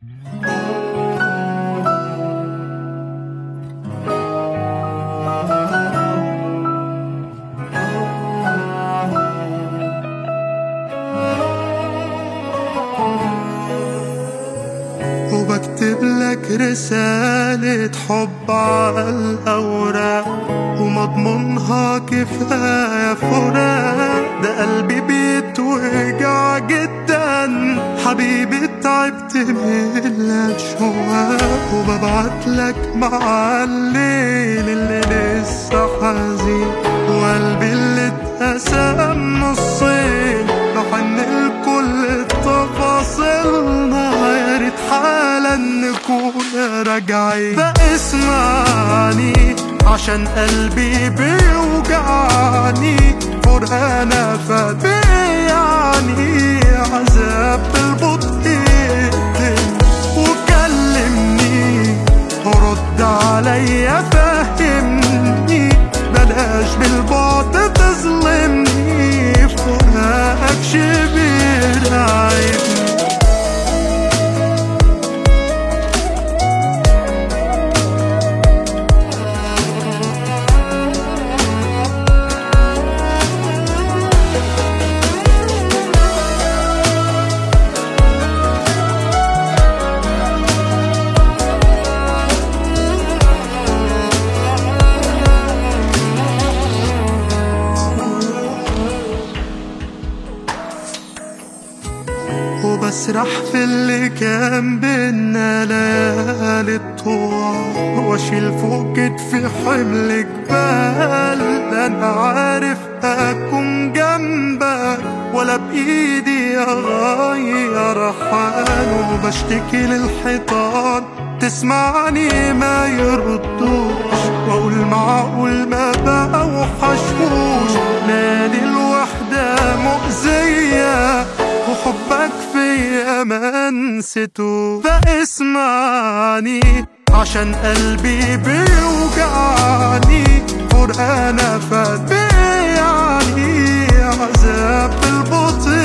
وبكتب لك رسالة حب على الأوراق ومضمونها كفاية فراق ده قلبي بيتوجع جدا حبيبي تعبت من الأشواق وببعت لك مع الليل اللي لسه حزين وقلبي اللي اتقسم نصين بحن لكل تفاصيلنا يا ريت حالا نكون راجعين فاسمعني عشان قلبي بيوجعني فرقانة فبيعني عذاب بالبطء يقتل وكلمني ورد عليا فهمني بلاش بالبعد تظلمني فراقك شبه عيبني وبسرح في اللي كان بينا ليالي الطوال واشيل فوق كتفي حمل جبال انا عارف اكون جنبك ولا بايدي اغير حال وبشتكي للحيطان تسمعني ما يردوش واقول معقول ما بقى وحشوش نادي الوحدة مؤذية وحبك فيا ما نسيته فاسمعني عشان قلبي بيوجعني فرقانة فبيعني عذاب بالبطء